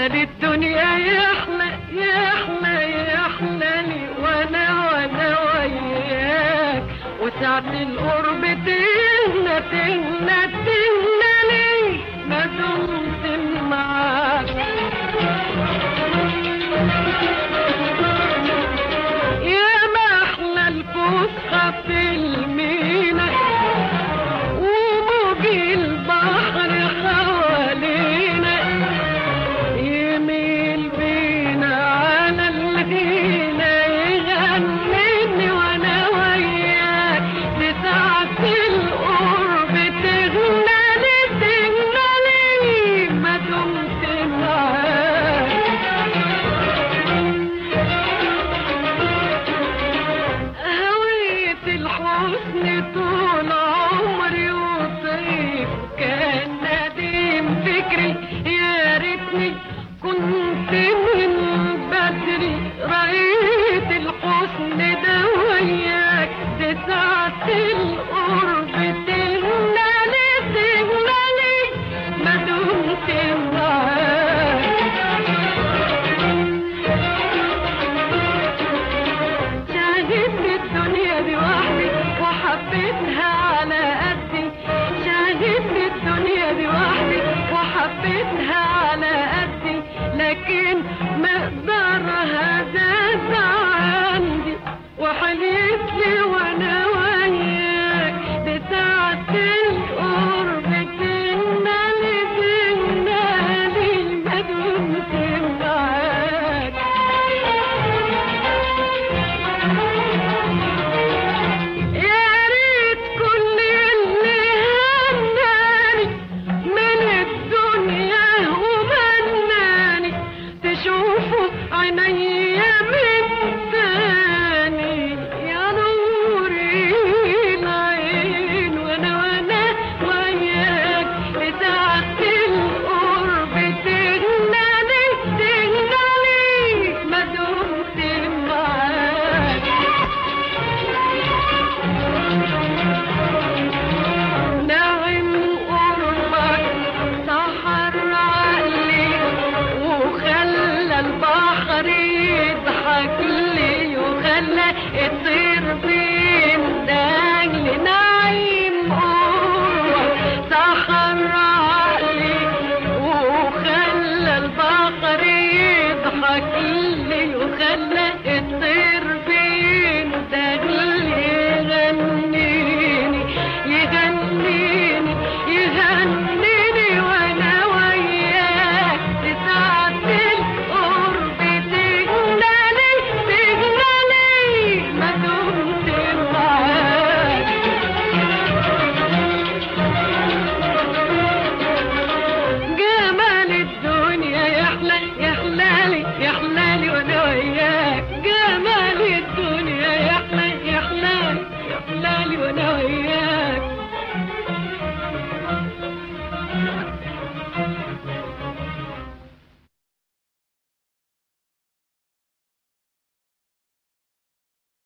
دي الدنيا يحلى يحلى يحلى لي وانا وانا وياك وساعة القرب تهنى تهنى تهنى لي ما دمت معاك يا محلى الفسحة في المينا وموج البحر حوالينا يميل بينا على الهينا يغنيني وانا وياك بساعة القرب تغنى لي تغنى لي ما دمت معاك هوية الحسن طول عمري وطيب كان نديم فكري يا ريتني كنت من بدري رأيت الحسن ده وياك بساعة القرب تهنالي تهنالي ما دمت معاك شاهدت الدنيا دي وحدي وحبيتها على قدي شاهدت الدنيا دي وحدي وحبيتها على قدي لكن مقدارها زاد عندي وحليت لي وانا وياك بساعة القرب تنالي تنالي ما دمت معاك يا ريت كل اللي هناني من الدنيا ومناني تشوفوا عينيا من تاني يا نور العين وانا وانا وياك بساعة القرب تغنالي تغنالي ما دمت معاك نعم قربك سحر عقلي وخلى البحر يضحك لي وخلى الطير بيندهلي نعيم قربك سحر عقلي وخلى البحر يضحك لي